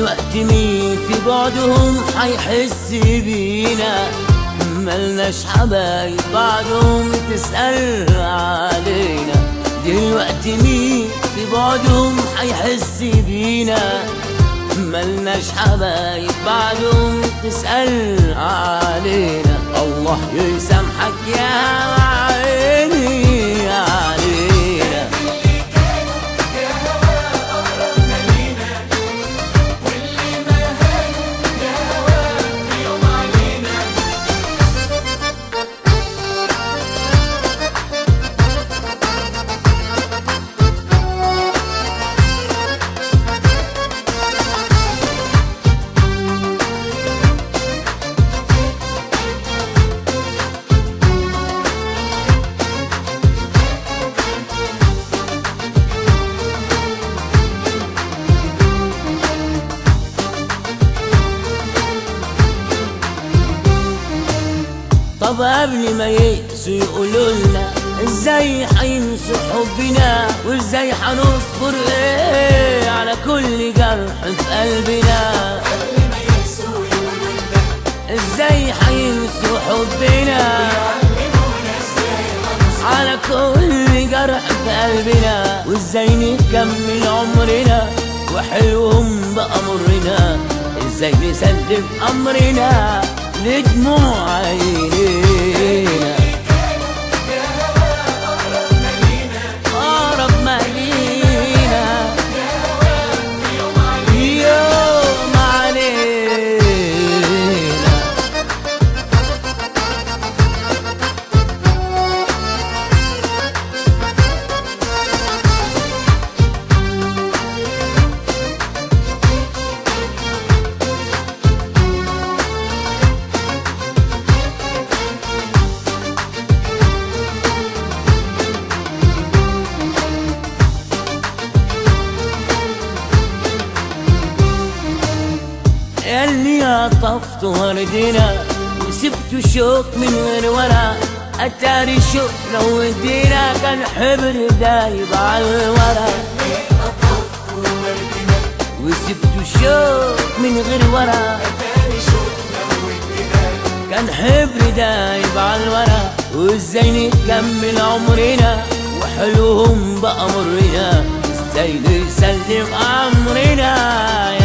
دلوقتي مين في بعدهم حيحس بينا ملناش حبايب بعدهم تسأل علينا دلوقتي مين في بعدهم حيحس بينا ملناش حبايب بعدهم تسأل علينا الله يسامحك يا عيني علينا طب قبل ما يقسوا يقولوا لنا ازاي هينسوا حبنا وازاي هنصبر ايه على كل جرح في قلبنا ازاي هينسوا حبنا على كل جرح في قلبنا وازاي نكمل عمرنا وحلوهم بأمرنا ازاي نسلم امرنا لدموع عينينا اقرب ما لينا يوم علينا اللي عطفت وردنا وسبت شوق من غير ورا اتاري شوق لو ودينا كان حبر دايب على الورا وسبت شوق من غير ورا كان حبر دايب على الورا وازاي نكمل عمرنا وحلوهم بأمرنا ازاي نسلم امرنا